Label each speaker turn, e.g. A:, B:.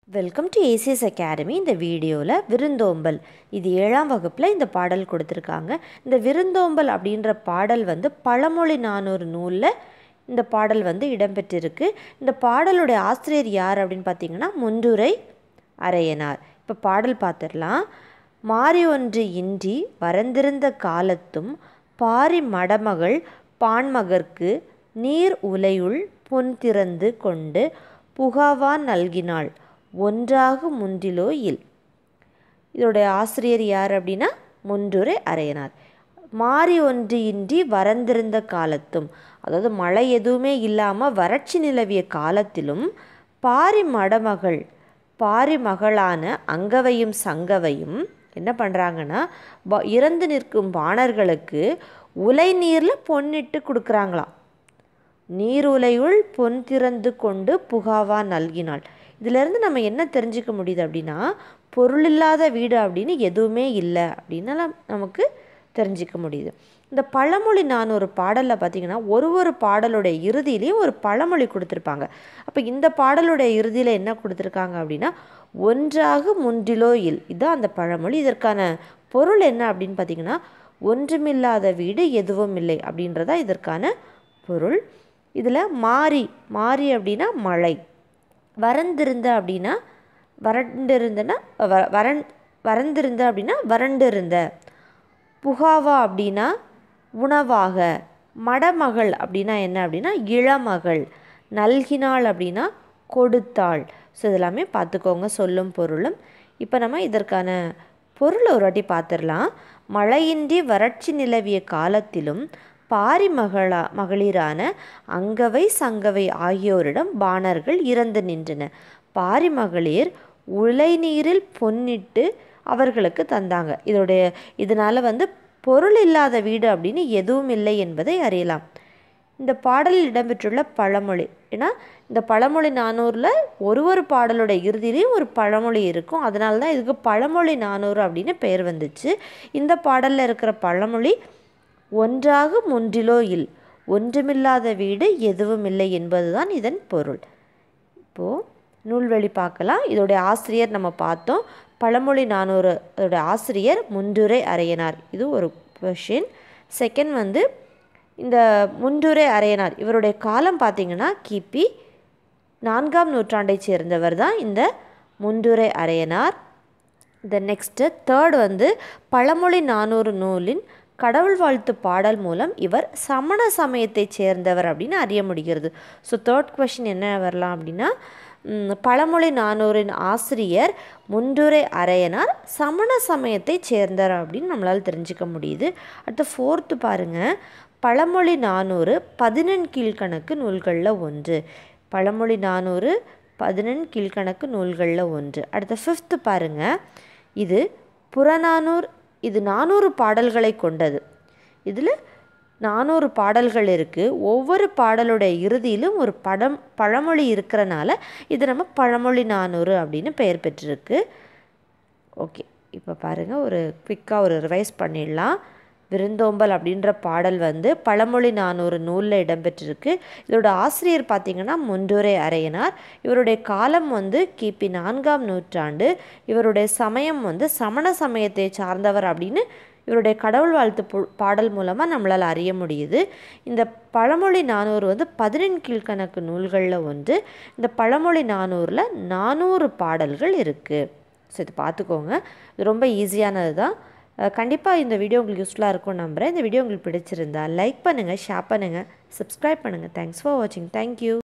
A: welcome to ACS academy இந்த வீடியோவில் விருந்தோம்பல் இது ஏழாம் வகுப்பில் இந்த பாடல் கொடுத்துருக்காங்க இந்த விருந்தோம்பல் அப்படின்ற பாடல் வந்து பழமொழி நானூறு நூலில் இந்த பாடல் வந்து இடம்பெற்றிருக்கு இந்த பாடலுடைய ஆசிரியர் யார் அப்படின்னு பார்த்தீங்கன்னா முன்றுரை அரையனார் இப்போ பாடல் பார்த்துடலாம் மாறி ஒன்று இன்றி வரந்திருந்த காலத்தும் பாரி மடமகள் பான்மகர்க்கு நீர் உலையுள் பொன் திறந்து கொண்டு புகாவான் நல்கினாள் ஒன்றாக முன்றிலோ இல் இதோடைய ஆசிரியர் யார் அப்படின்னா முன்றுரை அரையனார் மாறி ஒன்று இன்றி வரந்திருந்த காலத்தும் அதாவது மழை எதுவுமே இல்லாமல் வறட்சி நிலவிய காலத்திலும் பாரி மடமகள் பாரி மகளான அங்கவையும் சங்கவையும் என்ன பண்ணுறாங்கன்னா ப இறந்து நிற்கும் பாணர்களுக்கு உலை நீரில் பொன்னிட்டு கொடுக்குறாங்களாம் நீருலையுள் பொன் திறந்து கொண்டு புகாவா நல்கினாள் இதிலேருந்து நம்ம என்ன தெரிஞ்சுக்க முடியுது அப்படின்னா பொருள் இல்லாத வீடு அப்படின்னு எதுவுமே இல்லை அப்படின்னு நமக்கு தெரிஞ்சிக்க முடியுது இந்த பழமொழி நான் ஒரு பாடலில் பார்த்தீங்கன்னா ஒரு ஒரு பாடலுடைய இறுதியிலையும் ஒரு பழமொழி கொடுத்துருப்பாங்க அப்போ இந்த பாடலுடைய இறுதியில் என்ன கொடுத்துருக்காங்க அப்படின்னா ஒன்றாக முன்றிலோ இல் இதுதான் அந்த பழமொழி இதற்கான பொருள் என்ன அப்படின்னு பார்த்தீங்கன்னா ஒன்றுமில்லாத வீடு எதுவும் இல்லை அப்படின்றதா இதற்கான பொருள் இதில் மாறி மாறி அப்படின்னா மழை வறந்திருந்த அப்படின்னா வறண்டிருந்தனா வ வறண் வறந்திருந்த அப்படின்னா வறண்டிருந்த புகாவா அப்படின்னா உணவாக மடமகள் அப்படின்னா என்ன அப்படின்னா இளமகள் நல்கினாள் அப்படின்னா கொடுத்தாள் ஸோ இதெல்லாமே பார்த்துக்கோங்க சொல்லும் பொருளும் இப்போ நம்ம இதற்கான பொருளை ஒரு வாட்டி பார்த்துடலாம் மழையின்றி வறட்சி நிலவிய காலத்திலும் பாரி மகளா மகளிரான அங்கவை சங்கவை ஆகியோரிடம் பாணர்கள் இறந்து நின்றன பாரி மகளிர் உலை நீரில் பொன்னிட்டு அவர்களுக்கு தந்தாங்க இதோடைய இதனால் வந்து பொருள் இல்லாத வீடு அப்படின்னு எதுவும் இல்லை என்பதை அறியலாம் இந்த பாடலில் இடம்பெற்றுள்ள பழமொழி ஏன்னா இந்த பழமொழி நானூறில் ஒரு ஒரு பாடலோட இறுதியிலையும் ஒரு பழமொழி இருக்கும் அதனால தான் இதுக்கு பழமொழி நானூறு அப்படின்னு பெயர் வந்துச்சு இந்த பாடலில் இருக்கிற பழமொழி ஒன்றாக முன்றிலோ இல் ஒன்றுமில்லாத வீடு எதுவும் இல்லை என்பதுதான் இதன் பொருள் இப்போது நூல்வழி பார்க்கலாம் இதோடைய ஆசிரியர் நம்ம பார்த்தோம் பழமொழி நானூறு அதோடைய ஆசிரியர் முன்றுரை அரையனார் இது ஒரு கொஷின் செகண்ட் வந்து இந்த முன்றுரை அரையனார் இவருடைய காலம் பார்த்திங்கன்னா கிபி நான்காம் நூற்றாண்டை சேர்ந்தவர் தான் இந்த முன்றுரை அரையனார் இந்த நெக்ஸ்ட்டு தேர்ட் வந்து பழமொழி நானூறு நூலின் கடவுள் வாழ்த்து பாடல் மூலம் இவர் சமண சமயத்தைச் சேர்ந்தவர் அப்படின்னு அறிய முடிகிறது ஸோ தேர்ட் கொஷின் என்ன வரலாம் அப்படின்னா பழமொழி நானூரின் ஆசிரியர் முன்றுரை அரையனார் சமண சமயத்தைச் சேர்ந்தவர் அப்படின்னு நம்மளால் தெரிஞ்சுக்க முடியுது அடுத்து ஃபோர்த்து பாருங்கள் பழமொழி நானூறு பதினெண் கீழ்கணக்கு நூல்களில் ஒன்று பழமொழி நானூறு பதினெண் கீழ்கணக்கு நூல்களில் ஒன்று அடுத்த ஃபிஃப்த்து பாருங்கள் இது புறநானூர் இது நானூறு பாடல்களை கொண்டது இதில் நானூறு பாடல்கள் இருக்குது ஒவ்வொரு பாடலுடைய இறுதியிலும் ஒரு படம் பழமொழி இருக்கிறனால இது நம்ம பழமொழி நானூறு அப்படின்னு பெயர் பெற்றிருக்கு ஓகே இப்போ பாருங்கள் ஒரு குவிக்காக ஒரு ரிவைஸ் பண்ணிடலாம் விருந்தோம்பல் அப்படின்ற பாடல் வந்து பழமொழி நானூறு நூலில் இடம்பெற்றிருக்கு இதோட ஆசிரியர் பார்த்திங்கன்னா முன்றுரை அரையனார் இவருடைய காலம் வந்து கிபி நான்காம் நூற்றாண்டு இவருடைய சமயம் வந்து சமண சமயத்தை சார்ந்தவர் அப்படின்னு இவருடைய கடவுள் வாழ்த்து பாடல் மூலமாக நம்மளால் அறிய முடியுது இந்த பழமொழி நானூறு வந்து பதினெண் கீழ்கணக்கு நூல்களில் ஒன்று இந்த பழமொழி நானூறில் நானூறு பாடல்கள் இருக்குது ஸோ இது பார்த்துக்கோங்க இது ரொம்ப ஈஸியானது தான் கண்டிப்பாக இந்த வீடியோ உங்களுக்கு யூஸ்ஃபுல்லாக இருக்கும் நம்புகிறேன் இந்த வீடியோ உங்களுக்கு பிடிச்சிருந்தா லைக் பண்ணுங்கள் ஷேர் பண்ணுங்கள் சப்ஸ்கிரைப் பண்ணுங்கள் தேங்க்ஸ் ஃபார் வாட்சிங் தேங்க்யூ